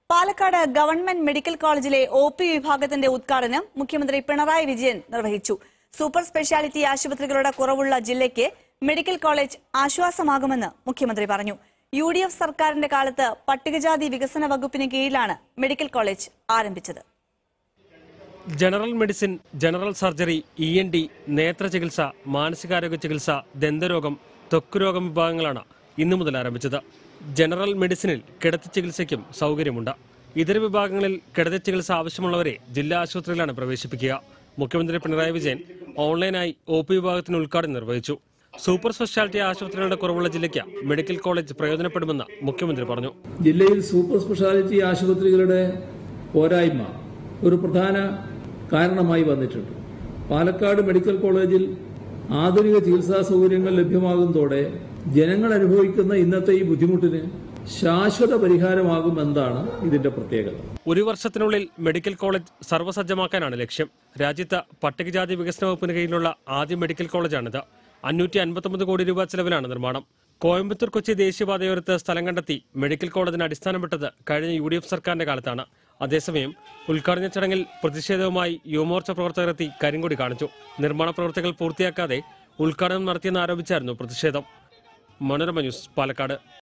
Palakkad government medical കോളേജിലെ O P വിഭാഗത്തിന്റെ ഉദ്ഘാടനം മുഖ്യമന്ത്രി പിണറായി വിജയൻ നിർവഹിച്ചു സൂപ്പർ സ്പെഷ്യാലിറ്റി ആശുപത്രികളുടെ കുറവുള്ള ജില്ലയ്ക്ക് മെഡിക്കൽ കോളേജ് ആശ്വാസമാകുമെന്ന് മുഖ്യമന്ത്രി പറഞ്ഞു യു ഡി എഫ് സർക്കാരിന്റെ കാലത്ത് പട്ടികജാതി വികസന വകുപ്പിന് കീഴിലാണ് മെഡിക്കൽ കോളേജ് ആരംഭിച്ചത് general medicine general surgery E N T നേത്ര ചികിത്സ മാനസികാരോഗ്യ ചികിത്സ ദന്തരോഗം ത്വക്ക് രോഗം വിഭാഗങ്ങളാണ് ഇന്നു മുതൽ ആരംഭിച്ചത് ജനറൽ മെഡിസിനിൽ കിടത്തി ചികിത്സയ്ക്കും സൗകര്യമുണ്ട് ഇതര വിഭാഗങ്ങളിൽ കിടത്തി ചികിത്സ ആവശ്യമുള്ളവരെ ജില്ലാ ആശുപത്രിയിലാണ് പ്രവേശിപ്പിക്കുക മുഖ്യമന്ത്രി പിണറായി വിജയൻ ഓൺലൈനായി ഒ പി വിഭാഗത്തിന് ഉദ്ഘാടനം നിർവഹിച്ചു സൂപ്പർ സ്പെഷ്യാലിറ്റി ആശുപത്രികളുടെ കുറവുള്ള ജില്ലയ്ക്ക് മെഡിക്കൽ കോളേജ് പ്രയോജനപ്പെടുമെന്ന് മുഖ്യമന്ത്രി പറഞ്ഞു ജില്ലയിൽ സൂപ്പർ സ്പെഷ്യാലിറ്റി ആശുപത്രികളുടെ പോരായ്മ ഒരു പ്രധാന കാരണമായി വന്നിട്ടുണ്ട് പാലക്കാട് മെഡിക്കൽ കോളേജിൽ ആധുനിക ചികിത്സാ സൗകര്യങ്ങൾ ലഭ്യമാകുന്നതോടെ ജനങ്ങൾ അനുഭവിക്കുന്ന ഇന്നത്തെ ഈ ബുദ്ധിമുട്ടിന് ശാശ്വത പരിഹാരമാകുമെന്നാണ് ഇതിന്റെ പ്രത്യേകത ഒരു വർഷത്തിനുള്ളിൽ മെഡിക്കൽ കോളേജ് സർവ്വസജ്ജമാക്കാനാണ് ലക്ഷ്യം രാജ്യത്ത് പട്ടികജാതി വികസന വകുപ്പിന് കീഴിലുള്ള ആദ്യ മെഡിക്കൽ കോളേജാണിത് അഞ്ഞൂറ്റി അൻപത്തൊമ്പത് കോടി രൂപ ചെലവിലാണ് നിർമ്മാണം കോയമ്പത്തൂർ കൊച്ചി ദേശീയപാതയോരത്ത് സ്ഥലം കണ്ടെത്തി മെഡിക്കൽ കോളേജിന് അടിസ്ഥാനമിട്ടത് കഴിഞ്ഞ യു ഡി എഫ് സർക്കാരിന്റെ കാലത്താണ് അതേസമയം ഉദ്ഘാടന ചടങ്ങിൽ പ്രതിഷേധവുമായി യുവമോർച്ച പ്രവർത്തകരെത്തി കരിങ്കൊടി കാണിച്ചു നിർമ്മാണ പ്രവർത്തികൾ പൂർത്തിയാക്കാതെ ഉദ്ഘാടനം നടത്തിയെന്ന് ആരോപിച്ചായിരുന്നു പ്രതിഷേധം മനോരമ ന്യൂസ് പാലക്കാട്